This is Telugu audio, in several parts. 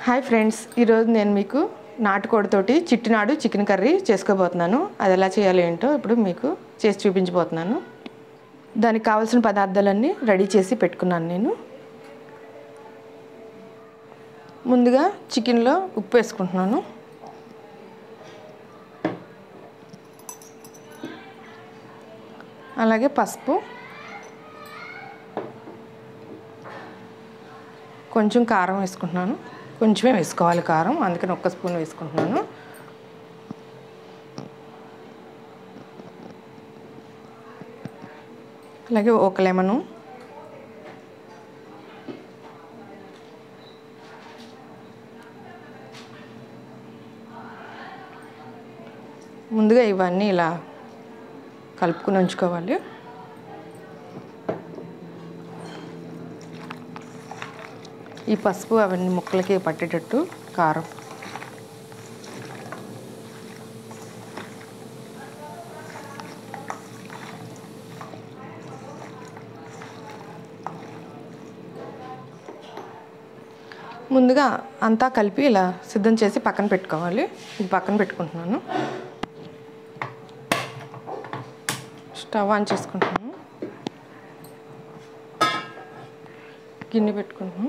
హాయ్ ఫ్రెండ్స్ ఈరోజు నేను మీకు నాటుకోడితోటి చిట్టినాడు చికెన్ కర్రీ చేసుకోబోతున్నాను అది ఎలా చేయాలి ఏంటో ఇప్పుడు మీకు చేసి చూపించబోతున్నాను దానికి కావాల్సిన పదార్థాలన్నీ రెడీ చేసి పెట్టుకున్నాను నేను ముందుగా చికెన్లో ఉప్పు వేసుకుంటున్నాను అలాగే పసుపు కొంచెం కారం వేసుకుంటున్నాను కొంచెమే వేసుకోవాలి కారం అందుకని ఒక్క స్పూన్ వేసుకుంటున్నాను అలాగే ఒక లెమను ముందుగా ఇవన్నీ ఇలా కలుపుకుని ఉంచుకోవాలి ఈ పసుపు అవన్నీ ముక్కలకి పట్టేటట్టు కారం ముందుగా అంతా కలిపి ఇలా సిద్ధం చేసి పక్కన పెట్టుకోవాలి ఇది పక్కన పెట్టుకుంటున్నాను స్టవ్ ఆన్ చేసుకుంటున్నాను గిన్నె పెట్టుకుంటున్నాను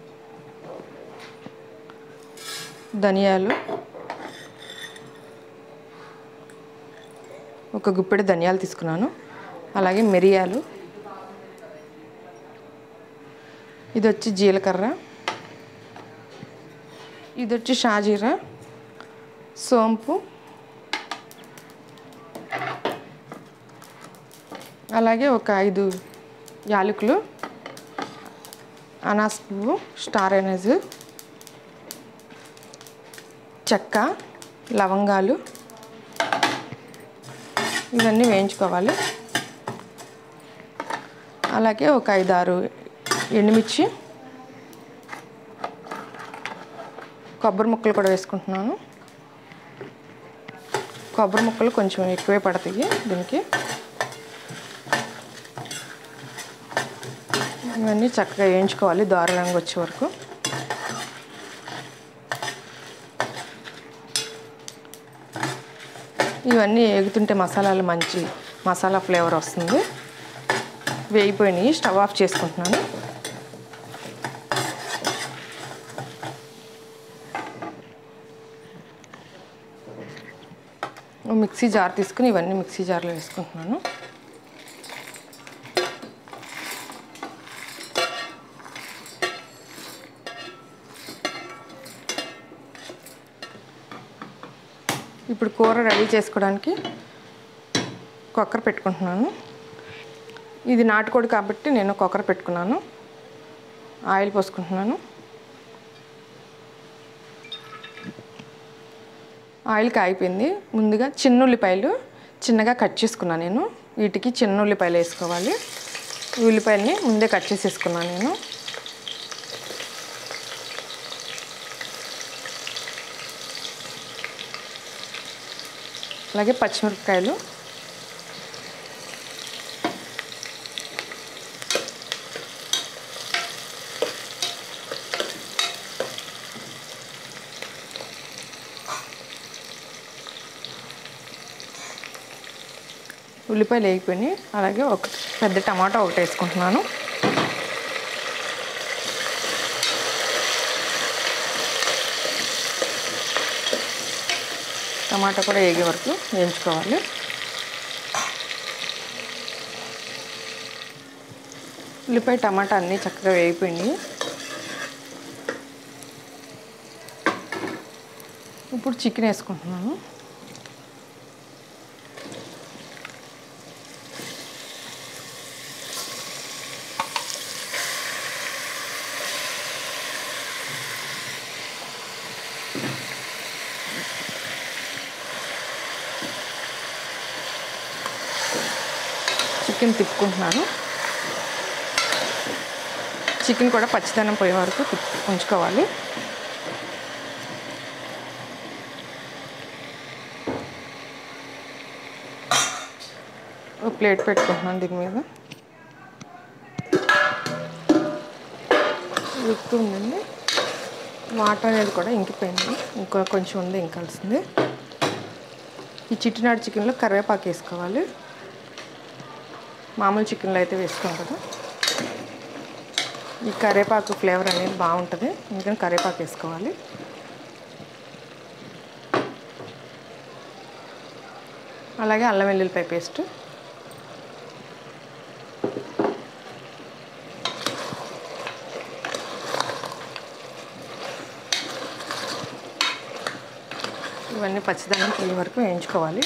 ధనియాలు ఒక గుప్పెడు ధనియాలు తీసుకున్నాను అలాగే మిరియాలు ఇది వచ్చి జీలకర్ర ఇది వచ్చి షాజీరా సోంపు అలాగే ఒక ఐదు యాలకులు అనాస్ పువ్వు స్టార్ ఎనర్జీ చెక్క లవంగాలు ఇవన్నీ వేయించుకోవాలి అలాగే ఒక ఐదారు ఎండుమిర్చి కొబ్బరి ముక్కలు కూడా వేసుకుంటున్నాను కొబ్బరి ముక్కలు కొంచెం ఎక్కువే పడతాయి దీనికి ఇవన్నీ చక్కగా వేయించుకోవాలి దోర రంగు వచ్చే వరకు ఇవన్నీ ఏగుతుంటే మసాలాలు మంచి మసాలా ఫ్లేవర్ వస్తుంది వేగిపోయినాయి స్టవ్ ఆఫ్ చేసుకుంటున్నాను మిక్సీ జార్ తీసుకుని ఇవన్నీ మిక్సీ జార్లో వేసుకుంటున్నాను ఇప్పుడు కూర రెడీ చేసుకోవడానికి కుక్కర్ పెట్టుకుంటున్నాను ఇది నాటుకోడి కాబట్టి నేను కుక్కర్ పెట్టుకున్నాను ఆయిల్ పోసుకుంటున్నాను ఆయిల్ కాగిపోయింది ముందుగా చిన్న ఉల్లిపాయలు చిన్నగా కట్ చేసుకున్నాను నేను వీటికి చిన్న ఉల్లిపాయలు వేసుకోవాలి ఈ ఉల్లిపాయలని ముందే కట్ చేసేసుకున్నాను నేను అలాగే పచ్చిమిరపకాయలు ఉల్లిపాయలు వేగిపోయినాయి అలాగే ఒక పెద్ద టమాటా ఒకటి వేసుకుంటున్నాను టమాటా కూడా వేగే వరకు వేయించుకోవాలి ఉల్లిపాయ టమాటా అన్నీ చక్కగా వేగిపోయింది ఇప్పుడు చికెన్ వేసుకుంటున్నాను చికెన్ తిప్పుకుంటున్నాను చికెన్ కూడా పచ్చిదనం పోయే వరకు తిప్పి ఉంచుకోవాలి ఒక ప్లేట్ పెట్టుకుంటున్నాను దీని మీద ఉడుకుతుందండి వాటర్ అనేది కూడా ఇంకిపోయింది ఇంకా కొంచెం ఉంది ఇంకాల్సింది ఈ చిట్టినాడు చికెన్లో కరివేపాకు వేసుకోవాలి మామూలు చికెన్లో అయితే వేసుకోం కదా ఈ కరివేపాకు ఫ్లేవర్ అనేది బాగుంటుంది అందుకని కరివేపాకు వేసుకోవాలి అలాగే అల్లం వెల్లుల్లిపాయ పేస్ట్ ఇవన్నీ పచ్చిదనం పోయే వరకు వేయించుకోవాలి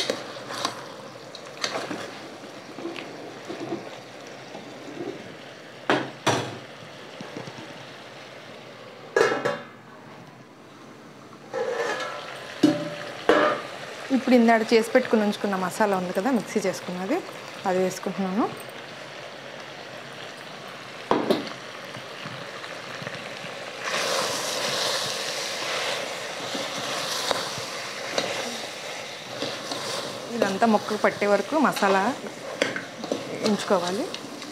ఇప్పుడు ఇందాక చేసి పెట్టుకుని ఉంచుకున్న మసాలా ఉంది కదా మిక్సీ చేసుకున్నది అది వేసుకుంటున్నాను ఇదంతా ముక్కకు పట్టే వరకు మసాలా ఉంచుకోవాలి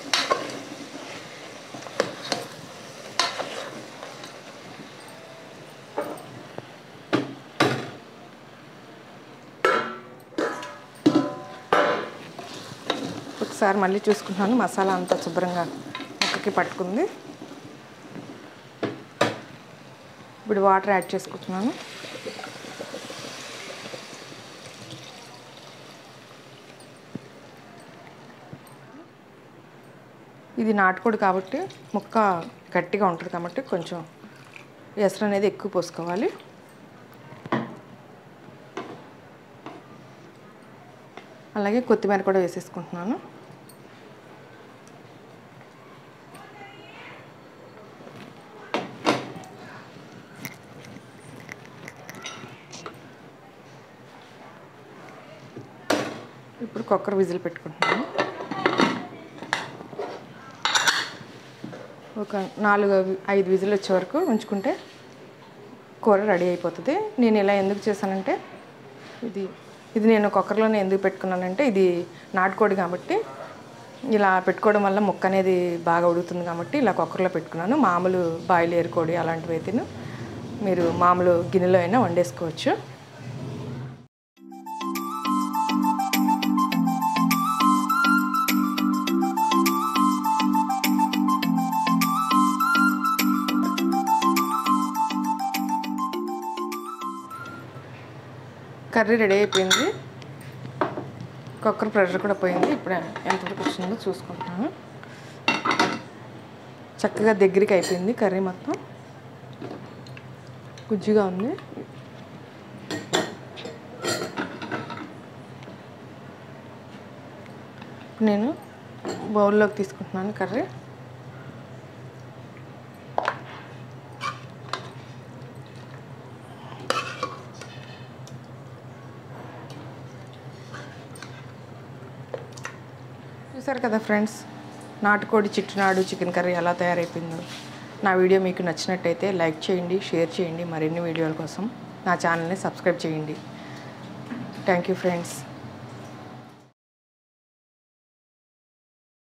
ఒకసారి మళ్ళీ చూసుకుంటున్నాను మసాలా అంతా శుభ్రంగా ముక్కకి పట్టుకుంది ఇప్పుడు వాటర్ యాడ్ చేసుకుంటున్నాను ఇది నాటుకోడి కాబట్టి ముక్క గట్టిగా ఉంటుంది కాబట్టి కొంచెం ఎసరు అనేది ఎక్కువ పోసుకోవాలి అలాగే కొత్తిమీర కూడా వేసేసుకుంటున్నాను ఇప్పుడు కుక్కర్ విజిల్ పెట్టుకుంటున్నాను ఒక నాలుగు ఐదు విజిల్ వచ్చే వరకు ఉంచుకుంటే కూర రెడీ అయిపోతుంది నేను ఇలా ఎందుకు చేశానంటే ఇది ఇది నేను కుక్కర్లోనే ఎందుకు పెట్టుకున్నానంటే ఇది నాటుకోడి కాబట్టి ఇలా పెట్టుకోవడం వల్ల ముక్క అనేది బాగా ఉడుకుతుంది కాబట్టి ఇలా కుక్కర్లో పెట్టుకున్నాను మామూలు బాయిల్ ఏరుకోడి అలాంటివి అయితేను మీరు మామూలు గిన్నెలో అయినా వండేసుకోవచ్చు కర్రీ రెడీ అయిపోయింది కుక్కర్ ప్రెషర్ కూడా పోయింది ఇప్పుడు ఎంతవరకు వచ్చిందో చూసుకుంటున్నాను చక్కగా దగ్గరికి అయిపోయింది కర్రీ మొత్తం గుజ్జుగా ఉంది నేను బౌల్లోకి తీసుకుంటున్నాను కర్రీ చూసారు కదా ఫ్రెండ్స్ నాటుకోడి చిట్టునాడు చికెన్ కర్రీ ఎలా తయారైపోయిందో నా వీడియో మీకు నచ్చినట్టయితే లైక్ చేయండి షేర్ చేయండి మరిన్ని వీడియోల కోసం నా ఛానల్ని సబ్స్క్రైబ్ చేయండి థ్యాంక్ యూ ఫ్రెండ్స్